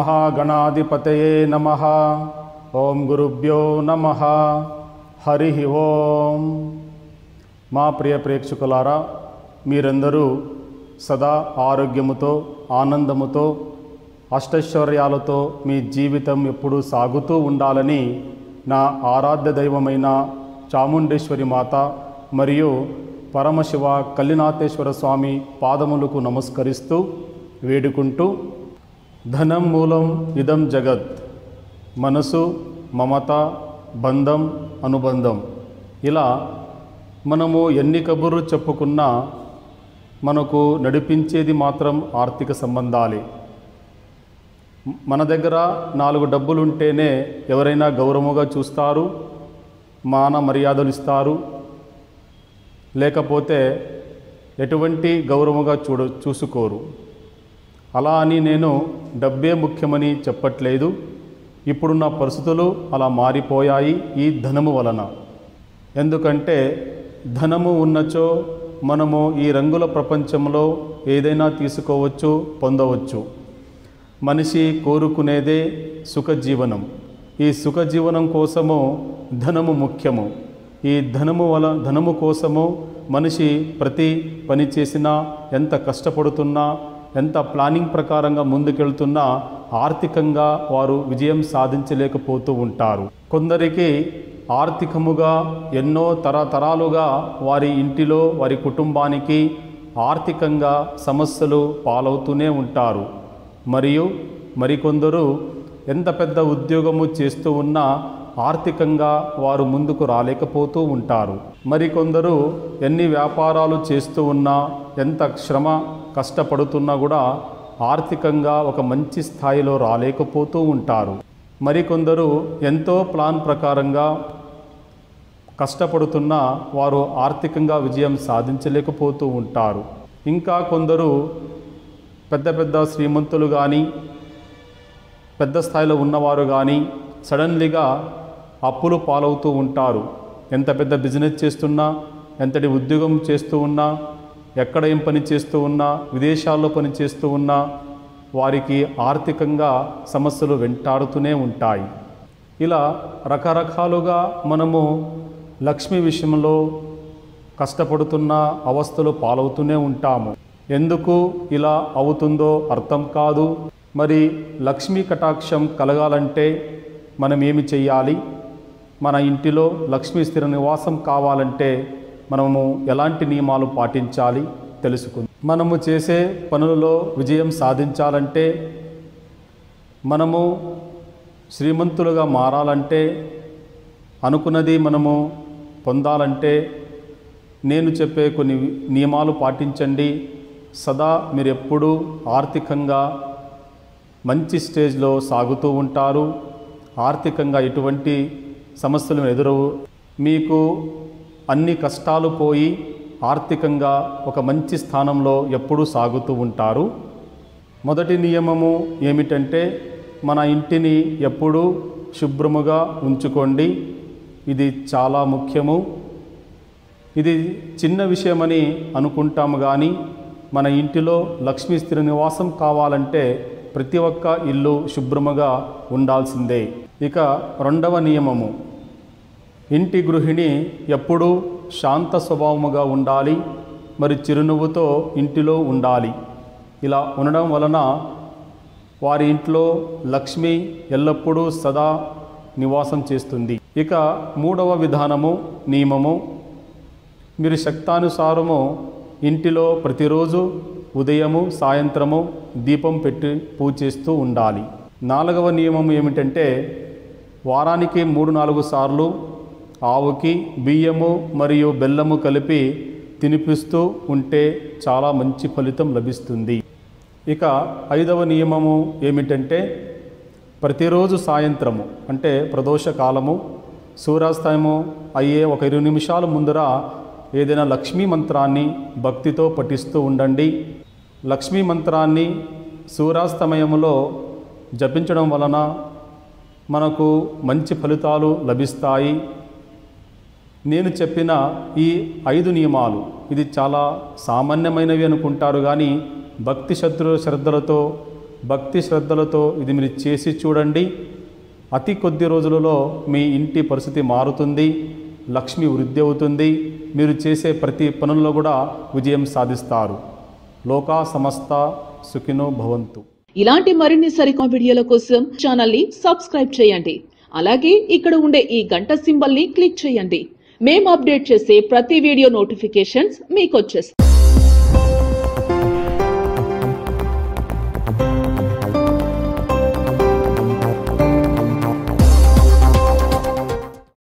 మహాగణాధిపతయే నమ ఓం గురుభ్యో నమ హరి ఓం మా ప్రియ ప్రేక్షకులారా మీరందరూ సదా ఆరోగ్యముతో ఆనందముతో అష్టైశ్వర్యాలతో మీ జీవితం ఎప్పుడూ సాగుతూ ఉండాలని నా ఆరాధ్య దైవమైన చాముండేశ్వరి మాత మరియు పరమశివ కల్లినాథేశ్వర స్వామి పాదములకు నమస్కరిస్తూ వేడుకుంటూ ధనం మూలం ఇదం జగత్ మనసు మమత బంధం అనుబంధం ఇలా మనము ఎన్ని కబుర్లు చెప్పుకున్నా మనకు నడిపించేది మాత్రం ఆర్థిక సంబంధాలే మన దగ్గర నాలుగు డబ్బులు ఉంటేనే ఎవరైనా గౌరవముగా చూస్తారు మాన మర్యాదలు ఇస్తారు లేకపోతే ఎటువంటి గౌరవముగా చూడ చూసుకోరు అలా అని నేను డబ్బే ముఖ్యమని చెప్పట్లేదు ఇప్పుడున్న పరిస్థితులు అలా మారిపోయాయి ఈ ధనము వలన ఎందుకంటే ధనము ఉన్నచో మనము ఈ రంగుల ప్రపంచంలో ఏదైనా తీసుకోవచ్చు పొందవచ్చు మనిషి కోరుకునేదే సుఖజీవనం ఈ సుఖజీవనం కోసము ధనము ముఖ్యము ఈ ధనము వల ధనము కోసము మనిషి ప్రతి పని చేసినా ఎంత కష్టపడుతున్నా ఎంత ప్లానింగ్ ప్రకారంగా ముందుకెళ్తున్నా ఆర్థికంగా వారు విజయం సాధించలేకపోతూ ఉంటారు కొందరికి ఆర్థికముగా ఎన్నో తరతరాలుగా వారి ఇంటిలో వారి కుటుంబానికి ఆర్థికంగా సమస్యలు పాలవుతూనే ఉంటారు మరియు మరికొందరు ఎంత పెద్ద ఉద్యోగము చేస్తూ ఉన్నా ఆర్థికంగా వారు ముందుకు రాలేకపోతూ ఉంటారు మరికొందరు ఎన్ని వ్యాపారాలు చేస్తూ ఉన్నా ఎంత శ్రమ కష్టపడుతున్నా కూడా ఆర్థికంగా ఒక మంచి స్థాయిలో రాలేకపోతూ ఉంటారు మరికొందరు ఎంతో ప్లాన్ ప్రకారంగా కష్టపడుతున్నా వారు ఆర్థికంగా విజయం సాధించలేకపోతూ ఉంటారు ఇంకా కొందరు పెద్ద పెద్ద శ్రీమంతులు కానీ పెద్ద స్థాయిలో ఉన్నవారు కానీ సడన్లీగా అప్పులు పాలవుతూ ఉంటారు ఎంత పెద్ద బిజినెస్ చేస్తున్నా ఎంతటి ఉద్యోగం చేస్తూ ఉన్నా ఎక్కడ ఏం పని చేస్తూ ఉన్నా విదేశాల్లో పని చేస్తూ ఉన్నా వారికి ఆర్థికంగా సమస్యలు వెంటాడుతూనే ఉంటాయి ఇలా రకరకాలుగా మనము లక్ష్మి విషయంలో కష్టపడుతున్న అవస్థలు పాలవుతూనే ఉంటాము ఎందుకు ఇలా అవుతుందో అర్థం కాదు మరి లక్ష్మీ కటాక్షం కలగాలంటే మనం ఏమి చెయ్యాలి మన ఇంటిలో లక్ష్మీ స్థిర నివాసం కావాలంటే మనము ఎలాంటి నియమాలు పాటించాలి తెలుసుకుందాం మనము చేసే పనులలో విజయం సాధించాలంటే మనము శ్రీమంతులుగా మారాలంటే అనుకున్నది మనము పొందాలంటే నేను చెప్పే కొన్ని నియమాలు పాటించండి సదా మీరు ఎప్పుడూ ఆర్థికంగా మంచి స్టేజ్లో సాగుతూ ఉంటారు ఆర్థికంగా ఎటువంటి సమస్యలు ఎదురవు మీకు అన్ని కష్టాలు పోయి ఆర్థికంగా ఒక మంచి స్థానంలో ఎప్పుడూ సాగుతూ ఉంటారు మొదటి నియమము ఏమిటంటే మన ఇంటిని ఎప్పుడూ శుభ్రముగా ఉంచుకోండి ఇది చాలా ముఖ్యము ఇది చిన్న విషయమని అనుకుంటాము కానీ మన ఇంటిలో లక్ష్మీ స్థిర నివాసం కావాలంటే ప్రతి ఒక్క ఇల్లు శుభ్రముగా ఉండాల్సిందే ఇక రెండవ నియమము ఇంటి గృహిణి ఎప్పుడూ శాంత స్వభావముగా ఉండాలి మరి చిరునవ్వుతో ఇంటిలో ఉండాలి ఇలా ఉండడం వలన వారి ఇంట్లో లక్ష్మి ఎల్లప్పుడూ సదా నివాసం చేస్తుంది ఇక మూడవ విధానము నియమము మీరు శక్తానుసారము ఇంటిలో ప్రతిరోజు ఉదయము సాయంత్రము దీపం పెట్టి పూజ చేస్తూ ఉండాలి నాలుగవ నియమం ఏమిటంటే వారానికి మూడు నాలుగు సార్లు ఆవుకి బియ్యము మరియు బెల్లము కలిపి తినిపిస్తూ ఉంటే చాలా మంచి ఫలితం లభిస్తుంది ఇక ఐదవ నియమము ఏమిటంటే ప్రతిరోజు సాయంత్రము అంటే ప్రదోష కాలము సూర్యాస్తమము అయ్యే ఒక ఇరవై నిమిషాల ముందర ఏదైనా లక్ష్మీ మంత్రాన్ని భక్తితో పఠిస్తూ ఉండండి లక్ష్మీ మంత్రాన్ని సూర్యాస్తమయములో జపించడం వలన మనకు మంచి ఫలితాలు లభిస్తాయి నేను చెప్పిన ఈ ఐదు నియమాలు ఇది చాలా సామాన్యమైనవి అనుకుంటారు కానీ భక్తి శత్రు శ్రద్ధలతో భక్తి శ్రద్ధలతో ఇది మీరు చేసి చూడండి అతి కొద్ది రోజులలో మీ ఇంటి పరిస్థితి మారుతుంది లక్ష్మి వృద్ధి అవుతుంది మీరు చేసే ప్రతి పనుల్లో కూడా విజయం సాధిస్తారు లోకా సమస్త సుఖినో భవంతు ఇలాంటి మరిన్ని సరికొత్త వీడియోల కోసం ఛానల్ ని సబ్స్క్రైబ్ చేయండి అలాగే ఇక్కడ ఉండే ఈ గంట సింబల్ ని క్లిక్ చేయండి మేము అప్డేట్ చేసే ప్రతి వీడియో నోటిఫికేషన్స్ మీకు వచ్చేస్తాయి